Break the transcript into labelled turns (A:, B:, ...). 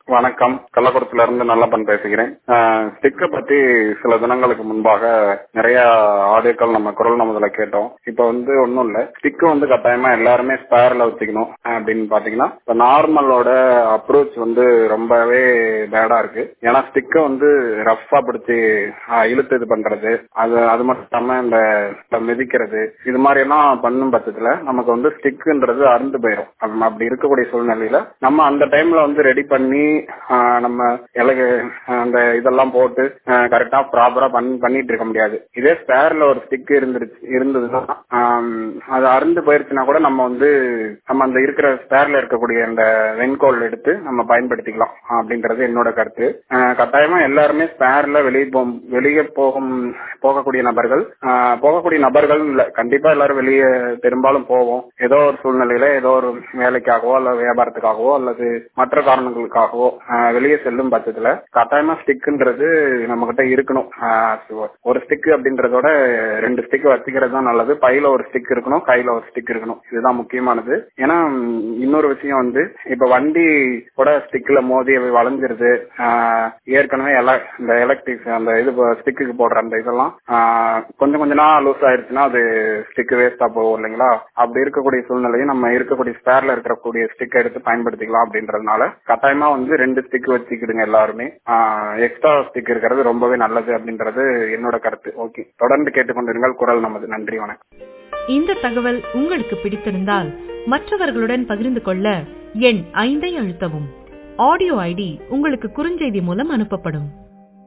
A: வணக்கம் கள்ளக்குளத்துல இருந்து நல்லப்பன் பேசுகிறேன் ஸ்டிக்கை பத்தி சில தினங்களுக்கு முன்பாக நிறைய ஆடியோக்கள் நம்ம குரல் நமதுல கேட்டோம் இப்ப வந்து ஒண்ணும் இல்ல ஸ்டிக் வந்து கட்டாயமா எல்லாருமே ஸ்பேர்ல வச்சுக்கணும் அப்படின்னு பாத்தீங்கன்னா இப்ப நார்மலோட அப்ரோச் வந்து ரொம்பவே பேடா இருக்கு ஏன்னா ஸ்டிக்கை வந்து ரஃபா பிடிச்சி ஆஹ், இழுத்து இது பண்றது அது அது மட்டும் இல்லாம இந்த இந்த மிதிக்கிறது இது மாதிரி எல்லாம் பண்ணும் பட்சத்துல நமக்கு வந்து ஸ்டிக்குன்றது அறுந்து போயிடும் அப்ப- அப்படி இருக்கக்கூடிய சூழ்நிலையில நம்ம அந்த டைம்ல வந்து ரெடி பண்ணி ஆஹ், நம்ம இலகு அந்த இதெல்லாம் போட்டு கரெக்டா ப்ராப்பரா பண்ணி பண்ணிட்டு இருக்க முடியாது இதே ஸ்பேர்ல ஒரு ஸ்டிக் இருந்துருச்சு இருந்ததுன்னா ஆம், அது அறுந்து போயிருச்சுன்னா கூட நம்ம வந்து நம்ம அந்த இருக்கிற ஸ்பேர்ல இருக்கக்கூடிய அந்த வெண்கோல் எடுத்து நம்ம பயன்படுத்திக்கலாம் அப்படின்றது என்னோட கருத்து ஆஹ், கட்டாயமா எல்லாருமே ஸ்பேர்ல வெளியே போ வெளியே போகும் போகக்கூடிய நபர்கள் ஆஹ், போகக்கூடிய நபர்கள் இல்ல கண்டிப்பா எல்லாரும் வெளியே பெரும்பாலும் போவோம் ஏதோ ஒரு சூழ்நிலையில ஏதோ ஒரு வேலைக்காகவோ அல்ல வியாபாரத்துக்காகவோ அல்லது மற்ற காரணங்களுக்காகவோ ஆஹ், வெளியே செல்லும் பட்சத்துல கட்டாயமா ஸ்டிக்ன்றது நம்ம கிட்ட இருக்கணும் ஆஹ், so ஒரு ஸ்டிக் அப்படின்றதோட ரெண்டு ஸ்டிக் வச்சுக்கிறது தான் நல்லது பையில ஒரு ஸ்டிக் இருக்கணும் கையில ஒரு ஸ்டிக் இருக்கணும் இதுதான் முக்கியமானது ஏன்னா ம், இன்னொரு விஷயம் வந்து இப்ப வண்டி கூட ஸ்டிக்ல மோதி அது வளைஞ்சிருது ஆஹ், ஏற்கனவே எல- இந்த எலக்ட்ரிக் அந்த இது ஸ்டிக்கு போடுற அந்த இதெல்லாம் ஆஹ், கொஞ்சம் கொஞ்ச நாள் லூஸ் ஆயிருச்சுன்னா அது ஸ்டிக் வேஸ்டா போகும் இல்லைங்களா அப்படி இருக்கக்கூடிய சூழ்நிலையும் நம்ம இருக்கக்கூடிய ஸ்பேர்ல இருக்கக்கூடிய ஸ்டிக் எடுத்து பயன்படுத்திக்கலாம் அப்படின்றதுனால கட்டாயமா வந்து ரெண்டு ஸ்டிக் வச்சுக்கிடுங்க எல்லாருமே எக்ஸ்ட்ரா ஸ்டிக் இருக்கிறது ரொம்பவே நல்லது அப்படின்றது என்னோட கருத்து ஓகே தொடர்ந்து கேட்டுக்கொண்டிருங்கள் குரல் நமது நன்றி வணக்கம்
B: இந்த தகவல் உங்களுக்கு பிடித்திருந்தால் மற்றவர்களுடன் பகிர்ந்து கொள்ள எண் ஐந்தை அழுத்தவும் ஆடியோ ஐடி உங்களுக்கு குறுஞ்செய்தி மூலம் அனுப்பப்படும்